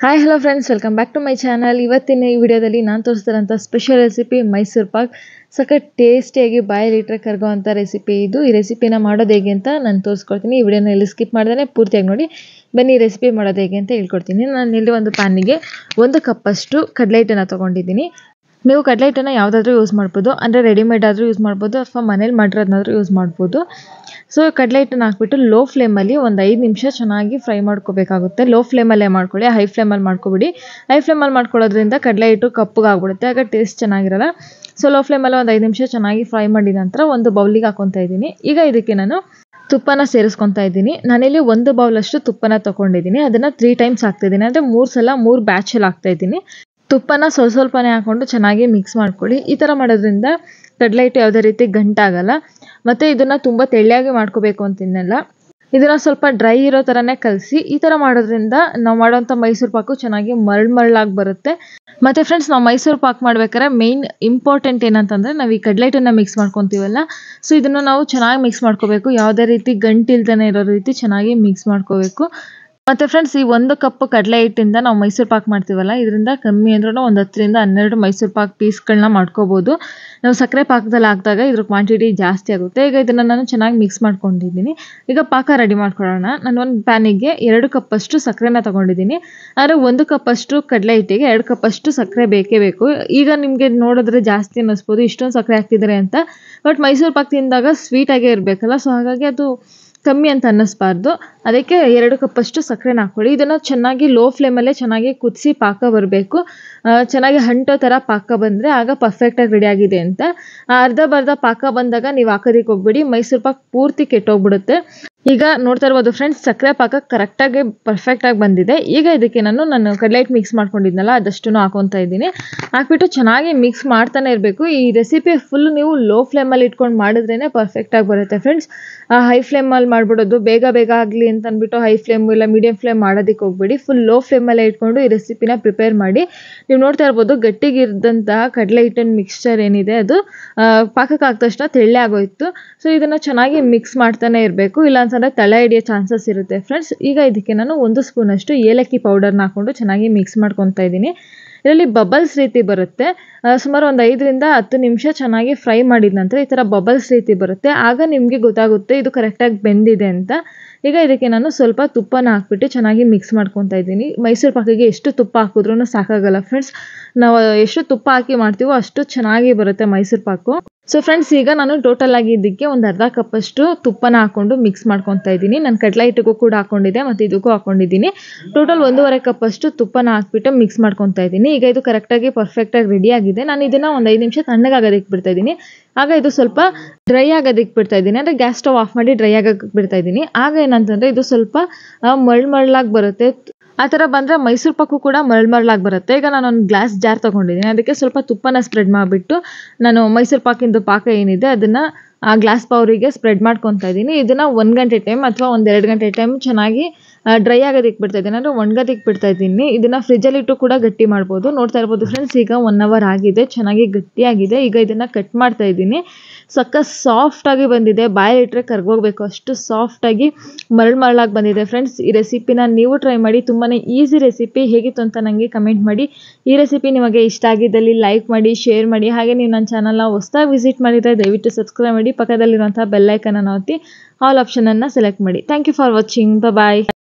hi hello friends welcome back to my channel ಇವತ್ತಿನ ಈ ವಿಡಿಯೋದಲ್ಲಿ ನಾನು ತೋರಿಸ್ತಿರೋಂಥ ಸ್ಪೆಷಲ್ ರೆಸಿಪಿ ಮೈಸೂರು ಪಾಕ್ ಸಖತ್ ಟೇಸ್ಟಿಯಾಗಿ ಬಾಯಲ್ಲಿಟ್ಟರೆ ಕರಗೋವಂಥ ರೆಸಿಪಿ ಇದು ಈ ರೆಸಿಪಿನ ಮಾಡೋದು ಹೇಗೆ ಅಂತ ನಾನು ತೋರಿಸ್ಕೊಡ್ತೀನಿ ಈ ವಿಡಿಯೋನ ಎಲ್ಲಿ ಸ್ಕಿಪ್ ಮಾಡ್ದೇ ಪೂರ್ತಿಯಾಗಿ ನೋಡಿ ಬನ್ನಿ ಈ ರೆಸಿಪಿ ಮಾಡೋದು ಹೇಗೆ ಅಂತ ಹೇಳ್ಕೊಡ್ತೀನಿ ನಾನು ಇಲ್ಲಿ ಒಂದು ಪ್ಯಾನಿಗೆ ಒಂದು ಕಪ್ಪಷ್ಟು ಕಡಲೆ ಹಿಟ್ಟನ್ನು ತೊಗೊಂಡಿದ್ದೀನಿ ನೀವು ಕಡಲೆ ಹಿಟ್ಟನ್ನು ಯಾವುದಾದ್ರೂ ಯೂಸ್ ಮಾಡ್ಬೋದು ಅಂದರೆ ರೆಡಿಮೇಡ್ ಆದರೂ ಯೂಸ್ ಮಾಡ್ಬೋದು ಅಥವಾ ಮನೇಲಿ ಮಾಡಿರೋದನ್ನಾದ್ರೂ ಯೂಸ್ ಮಾಡ್ಬೋದು ಸೊ ಕಡಲೆ ಹಿಟ್ಟನ್ನು ಹಾಕ್ಬಿಟ್ಟು ಲೋ ಫ್ಲೇಮಲ್ಲಿ ಒಂದು ಐದು ನಿಮಿಷ ಚೆನ್ನಾಗಿ ಫ್ರೈ ಮಾಡ್ಕೋಬೇಕಾಗುತ್ತೆ ಲೋ ಫ್ಲೇಮಲ್ಲೇ ಮಾಡ್ಕೊಳ್ಳಿ ಹೈ ಫ್ಲೇಮಲ್ಲಿ ಮಾಡ್ಕೊಬಿಡಿ ಹೈ ಫ್ಲೇಮಲ್ಲಿ ಮಾಡ್ಕೊಳ್ಳೋದ್ರಿಂದ ಕಡಲೆ ಹಿಟ್ಟು ಕಪ್ಪಗೆ ಆಗ್ಬಿಡುತ್ತೆ ಆಗ ಟೇಸ್ಟ್ ಚೆನ್ನಾಗಿರಲ್ಲ ಸೊ ಲೋ ಫ್ಲೇಮಲ್ಲಿ ಒಂದು ಐದು ನಿಮಿಷ ಚೆನ್ನಾಗಿ ಫ್ರೈ ಮಾಡಿದ ನಂತರ ಒಂದು ಬೌಲಿಗೆ ಹಾಕೊತಾ ಇದ್ದೀನಿ ಈಗ ಇದಕ್ಕೆ ನಾನು ತುಪ್ಪನ ಸೇರಿಸ್ಕೊತಾ ಇದ್ದೀನಿ ನಾನಿಲ್ಲಿ ಒಂದು ಬೌಲಷ್ಟು ತುಪ್ಪನ ತೊಗೊಂಡಿದ್ದೀನಿ ಅದನ್ನು ತ್ರೀ ಟೈಮ್ಸ್ ಹಾಕ್ತಿದ್ದೀನಿ ಅಂದರೆ ಮೂರು ಸಲ ಮೂರು ಬ್ಯಾಚಲ್ಲಿ ಹಾಕ್ತಾ ಇದ್ದೀನಿ ತುಪ್ಪನ ಸ್ವಲ್ಪ ಸ್ವಲ್ಪನೇ ಹಾಕ್ಕೊಂಡು ಚೆನ್ನಾಗಿ ಮಿಕ್ಸ್ ಮಾಡ್ಕೊಳ್ಳಿ ಈ ಥರ ಮಾಡೋದ್ರಿಂದ ಕಡಲೆ ಹಿಟ್ಟು ಯಾವುದೇ ರೀತಿ ಗಂಟಾಗಲ್ಲ ಮತ್ತು ಇದನ್ನು ತುಂಬ ತೆಳ್ಳಾಗಿ ಮಾಡ್ಕೋಬೇಕು ಅಂತಿನ್ನಲ್ಲ ಇದನ್ನು ಸ್ವಲ್ಪ ಡ್ರೈ ಇರೋ ಥರನೇ ಕಲಸಿ ಈ ಥರ ಮಾಡೋದ್ರಿಂದ ನಾವು ಮಾಡೋಂಥ ಮೈಸೂರು ಪಾಕು ಚೆನ್ನಾಗಿ ಮರಳು ಮರಳಾಗಿ ಬರುತ್ತೆ ಮತ್ತು ಫ್ರೆಂಡ್ಸ್ ನಾವು ಮೈಸೂರು ಪಾಕ್ ಮಾಡ್ಬೇಕಾದ್ರೆ ಮೇಯ್ನ್ ಇಂಪಾರ್ಟೆಂಟ್ ಏನಂತಂದರೆ ನಾವು ಈ ಕಡಲೆ ಹಿಟ್ಟನ್ನು ಮಿಕ್ಸ್ ಮಾಡ್ಕೊತೀವಲ್ಲ ಸೊ ಇದನ್ನು ನಾವು ಚೆನ್ನಾಗಿ ಮಿಕ್ಸ್ ಮಾಡ್ಕೋಬೇಕು ಯಾವುದೇ ರೀತಿ ಗಂಟಿಲ್ದೇ ಇರೋ ರೀತಿ ಚೆನ್ನಾಗಿ ಮಿಕ್ಸ್ ಮಾಡ್ಕೋಬೇಕು ಮತ್ತು ಫ್ರೆಂಡ್ಸ್ ಈ ಒಂದು ಕಪ್ ಕಡಲೆ ಹಿಟ್ಟಿಂದ ನಾವು ಮೈಸೂರು ಪಾಕ್ ಮಾಡ್ತೀವಲ್ಲ ಇದರಿಂದ ಕಮ್ಮಿ ಅಂದ್ರೂ ಒಂದು ಹತ್ತರಿಂದ ಹನ್ನೆರಡು ಮೈಸೂರು ಪಾಕ್ ಪೀಸ್ಗಳನ್ನ ಮಾಡ್ಕೋಬೋದು ನಾವು ಸಕ್ಕರೆ ಪಾಕದಲ್ಲಿ ಹಾಕಿದಾಗ ಇದ್ರ ಕ್ವಾಂಟಿಟಿ ಜಾಸ್ತಿ ಆಗುತ್ತೆ ಈಗ ಇದನ್ನು ನಾನು ಚೆನ್ನಾಗಿ ಮಿಕ್ಸ್ ಮಾಡ್ಕೊಂಡಿದ್ದೀನಿ ಈಗ ಪಾಕ ರೆಡಿ ಮಾಡ್ಕೊಳ್ಳೋಣ ನಾನು ಒಂದು ಪ್ಯಾನಿಗೆ ಎರಡು ಕಪ್ಪಷ್ಟು ಸಕ್ಕರೆನ ತೊಗೊಂಡಿದ್ದೀನಿ ಆದರೆ ಒಂದು ಕಪ್ಪಷ್ಟು ಕಡಲೆ ಹಿಟ್ಟಿಗೆ ಎರಡು ಕಪ್ಪಷ್ಟು ಸಕ್ಕರೆ ಬೇಕೇ ಬೇಕು ಈಗ ನಿಮಗೆ ನೋಡಿದ್ರೆ ಜಾಸ್ತಿ ಅನ್ನಿಸ್ಬೋದು ಇಷ್ಟೊಂದು ಸಕ್ಕರೆ ಹಾಕ್ತಿದ್ದಾರೆ ಅಂತ ಬಟ್ ಮೈಸೂರು ಪಾಕ್ ತಿಂದಾಗ ಸ್ವೀಟಾಗೇ ಇರಬೇಕಲ್ಲ ಸೊ ಹಾಗಾಗಿ ಅದು ಕಮ್ಮಿ ಅಂತ ಅನ್ನಿಸ್ಬಾರ್ದು ಅದಕ್ಕೆ ಎರಡು ಕಪ್ಪಷ್ಟು ಸಕ್ಕರೆನ ಹಾಕ್ಕೊಳ್ಳಿ ಇದನ್ನು ಚೆನ್ನಾಗಿ ಲೋ ಫ್ಲೇಮಲ್ಲೇ ಚೆನ್ನಾಗಿ ಕುದಿಸಿ ಪಾಕ ಬರಬೇಕು ಚೆನ್ನಾಗಿ ಹಂಟೋ ಥರ ಪಾಕ ಬಂದರೆ ಆಗ ಪರ್ಫೆಕ್ಟಾಗಿ ರೆಡಿ ಆಗಿದೆ ಅಂತ ಅರ್ಧ ಬರ್ಧ ಪಾಕ ಬಂದಾಗ ನೀವು ಹಾಕೋದಕ್ಕೆ ಹೋಗ್ಬಿಡಿ ಮೈಸೂರು ಪಾಕ್ ಪೂರ್ತಿ ಕೆಟ್ಟೋಗ್ಬಿಡುತ್ತೆ ಈಗ ನೋಡ್ತಾ ಇರ್ಬೋದು ಫ್ರೆಂಡ್ಸ್ ಸಕ್ಕರೆ ಪಾಕ ಕರೆಕ್ಟಾಗಿ ಪರ್ಫೆಕ್ಟಾಗಿ ಬಂದಿದೆ ಈಗ ಇದಕ್ಕೆ ನಾನು ನಾನು ಕಡ್ಲೆಟ್ ಮಿಕ್ಸ್ ಮಾಡ್ಕೊಂಡಿದ್ನಲ್ಲ ಅದಷ್ಟು ಹಾಕೊತಾ ಇದ್ದೀನಿ ಹಾಕ್ಬಿಟ್ಟು ಚೆನ್ನಾಗಿ ಮಿಕ್ಸ್ ಮಾಡ್ತಾನೆ ಇರಬೇಕು ಈ ರೆಸಿಪಿ ಫುಲ್ ನೀವು ಲೋ ಫ್ಲೇಮಲ್ಲಿ ಇಟ್ಕೊಂಡು ಮಾಡಿದ್ರೇ ಪರ್ಫೆಕ್ಟಾಗಿ ಬರುತ್ತೆ ಫ್ರೆಂಡ್ಸ್ ಹೈ ಫ್ಲೇಮಲ್ಲಿ ಮಾಡಿಬಿಡೋದು ಬೇಗ ಬೇಗ ಆಗಲಿ ಅಂತ ಅಂದ್ಬಿಟ್ಟು ಹೈ ಫ್ಲೇಮ್ ಇಲ್ಲ ಮೀಡಿಯಂ ಫ್ಲೇಮ್ ಮಾಡೋದಕ್ಕೆ ಹೋಗ್ಬೇಡಿ ಫುಲ್ ಲೋ ಫ್ಲೇಮಲ್ಲೇ ಇಟ್ಕೊಂಡು ಈ ರೆಸಿಪಿನ ಪ್ರಿಪೇರ್ ಮಾಡಿ ನೀವು ನೋಡ್ತಾ ಇರ್ಬೋದು ಗಟ್ಟಿಗಿರಿದಂತಹ ಕಡಲೆ ಹಿಟ್ಟಿನ ಮಿಕ್ಸ್ಚರ್ ಏನಿದೆ ಅದು ಪಾಕಕ್ಕೆ ಹಾಕಿದ ತಕ್ಷಣ ತೆಳ್ಳೆ ಆಗೋಯ್ತು ಸೊ ಇದನ್ನು ಚೆನ್ನಾಗಿ ಮಿಕ್ಸ್ ಮಾಡ್ತಾನೆ ಇರಬೇಕು ಇಲ್ಲ ಅಂತಂದರೆ ತಳ ಹಿಡಿಯೋ ಚಾನ್ಸಸ್ ಇರುತ್ತೆ ಫ್ರೆಂಡ್ಸ್ ಈಗ ಇದಕ್ಕೆ ನಾನು ಒಂದು ಸ್ಪೂನಷ್ಟು ಏಲಕ್ಕಿ ಪೌಡರ್ನ ಹಾಕ್ಕೊಂಡು ಚೆನ್ನಾಗಿ ಮಿಕ್ಸ್ ಮಾಡ್ಕೊತಾ ಇದ್ದೀನಿ ಇದರಲ್ಲಿ ಬಬಲ್ಸ್ ರೀತಿ ಬರುತ್ತೆ ಸುಮಾರು ಒಂದು ಐದರಿಂದ ಹತ್ತು ನಿಮಿಷ ಚೆನ್ನಾಗಿ ಫ್ರೈ ಮಾಡಿದ ನಂತರ ಈ ಥರ ಬಬಲ್ಸ್ ರೀತಿ ಬರುತ್ತೆ ಆಗ ನಿಮಗೆ ಗೊತ್ತಾಗುತ್ತೆ ಇದು ಕರೆಕ್ಟಾಗಿ ಬೆಂದಿದೆ ಅಂತ ಈಗ ಇದಕ್ಕೆ ನಾನು ಸ್ವಲ್ಪ ತುಪ್ಪನ ಹಾಕ್ಬಿಟ್ಟು ಚೆನ್ನಾಗಿ ಮಿಕ್ಸ್ ಮಾಡ್ಕೊತಾ ಇದ್ದೀನಿ ಮೈಸೂರು ಪಾಕಿಗೆ ಎಷ್ಟು ತುಪ್ಪ ಹಾಕಿದ್ರೂ ಸಾಕಾಗಲ್ಲ ಫ್ರೆಂಡ್ಸ್ ನಾವು ಎಷ್ಟು ತುಪ್ಪ ಹಾಕಿ ಮಾಡ್ತೀವೋ ಅಷ್ಟು ಚೆನ್ನಾಗಿ ಬರುತ್ತೆ ಮೈಸೂರು ಪಾಕು ಸೊ ಫ್ರೆಂಡ್ಸ್ ಈಗ ನಾನು ಟೋಟಲ್ ಆಗಿ ಇದಕ್ಕೆ ಒಂದು ಅರ್ಧ ಕಪ್ಪಷ್ಟು ತುಪ್ಪನ ಹಾಕೊಂಡು ಮಿಕ್ಸ್ ಮಾಡ್ಕೊತಾ ಇದ್ದೀನಿ ನಾನು ಕಡಲೆ ಹಿಟ್ಟಿಗೂ ಕೂಡ ಹಾಕೊಂಡಿದ್ದೆ ಮತ್ತು ಇದಕ್ಕೂ ಹಾಕೊಂಡಿದ್ದೀನಿ ಟೋಟಲ್ ಒಂದೂವರೆ ಕಪ್ಪಷ್ಟು ತುಪ್ಪನ ಹಾಕ್ಬಿಟ್ಟು ಮಿಕ್ಸ್ ಮಾಡ್ಕೊತಾ ಇದ್ದೀನಿ ಈಗ ಇದು ಕರೆಕ್ಟಾಗಿ ಪರ್ಫೆಕ್ಟಾಗಿ ರೆಡಿ ಆಗಿದೆ ನಾನು ಇದನ್ನು ಒಂದು ಐದು ನಿಮಿಷ ತಣ್ಣಗಾಗೋದಕ್ಕೆ ಬಿಡ್ತಾ ಇದ್ದೀನಿ ಆಗ ಇದು ಸ್ವಲ್ಪ ಡ್ರೈ ಆಗೋದಕ್ಕೆ ಬಿಡ್ತಾ ಇದ್ದೀನಿ ಅಂದರೆ ಗ್ಯಾಸ್ ಸ್ಟವ್ ಆಫ್ ಮಾಡಿ ಡ್ರೈ ಆಗೋಕ್ಕೆ ಬಿಡ್ತಾ ಇದ್ದೀನಿ ಆಗ ಏನಂತಂದರೆ ಇದು ಸ್ವಲ್ಪ ಮಳ್ ಮಳ್ಳಾಗಿ ಬರುತ್ತೆ ಆ ಥರ ಬಂದರೆ ಮೈಸೂರು ಪಾಕು ಕೂಡ ಮರಳು ಮರಳಾಗಿ ಬರುತ್ತೆ ಈಗ ನಾನು ಒಂದು ಗ್ಲಾಸ್ ಜಾರ್ ತೊಗೊಂಡಿದ್ದೀನಿ ಅದಕ್ಕೆ ಸ್ವಲ್ಪ ತುಪ್ಪನ ಸ್ಪ್ರೆಡ್ ಮಾಡಿಬಿಟ್ಟು ನಾನು ಮೈಸೂರು ಪಾಕಿಂದು ಪಾಕ ಏನಿದೆ ಅದನ್ನು ಆ ಗ್ಲಾಸ್ ಪೌರಿಗೆ ಸ್ಪ್ರೆಡ್ ಮಾಡ್ಕೊತಾ ಇದ್ದೀನಿ ಇದನ್ನು ಒಂದು ಗಂಟೆ ಟೈಮ್ ಅಥವಾ ಒಂದು ಎರಡು ಗಂಟೆ ಟೈಮ್ ಚೆನ್ನಾಗಿ ಡ್ರೈ ಆಗೋದಕ್ಕೆ ಬಿಡ್ತಾ ಇದ್ದೀನಿ ಅಂದರೆ ಒಣಗೋದಕ್ಕೆ ಬಿಡ್ತಾ ಇದ್ದೀನಿ ಇದನ್ನು ಫ್ರಿಜ್ಜಲ್ಲಿಟ್ಟು ಕೂಡ ಗಟ್ಟಿ ಮಾಡ್ಬೋದು ನೋಡ್ತಾ ಇರ್ಬೋದು ಫ್ರೆಂಡ್ಸ್ ಈಗ ಒನ್ ಅವರ್ ಆಗಿದೆ ಚೆನ್ನಾಗಿ ಗಟ್ಟಿಯಾಗಿದೆ ಈಗ ಇದನ್ನು ಕಟ್ ಮಾಡ್ತಾ ಇದ್ದೀನಿ ಸಕ್ಕ ಸಾಫ್ಟಾಗಿ ಬಂದಿದೆ ಬಾಯಲ್ಲಿಟ್ಟರೆ ಕರ್ಗೋಗ್ಬೇಕು ಅಷ್ಟು ಸಾಫ್ಟಾಗಿ ಮರಳು ಮರಳಾಗಿ ಬಂದಿದೆ ಫ್ರೆಂಡ್ಸ್ ಈ ರೆಸಿಪಿನ ನೀವು ಟ್ರೈ ಮಾಡಿ ತುಂಬಾ ಈಸಿ ರೆಸಿಪಿ ಹೇಗಿತ್ತು ಅಂತ ನನಗೆ ಕಮೆಂಟ್ ಮಾಡಿ ಈ ರೆಸಿಪಿ ನಿಮಗೆ ಇಷ್ಟ ಆಗಿದ್ದಲ್ಲಿ ಲೈಕ್ ಮಾಡಿ ಶೇರ್ ಮಾಡಿ ಹಾಗೆ ನೀವು ನನ್ನ ಚಾನಲ್ನ ಹೊಸದಾಗಿ ವಿಸಿಟ್ ಮಾಡಿದರೆ ದಯವಿಟ್ಟು ಸಬ್ಸ್ಕ್ರೈಬ್ ಮಾಡಿ ಪಕ್ಕದಲ್ಲಿರುವಂಥ ಬೆಲ್ಲೈಕನನ್ನು ಒತ್ತಿ ಆಲ್ ಆಪ್ಷನನ್ನು ಸೆಲೆಕ್ಟ್ ಮಾಡಿ thank you for watching bye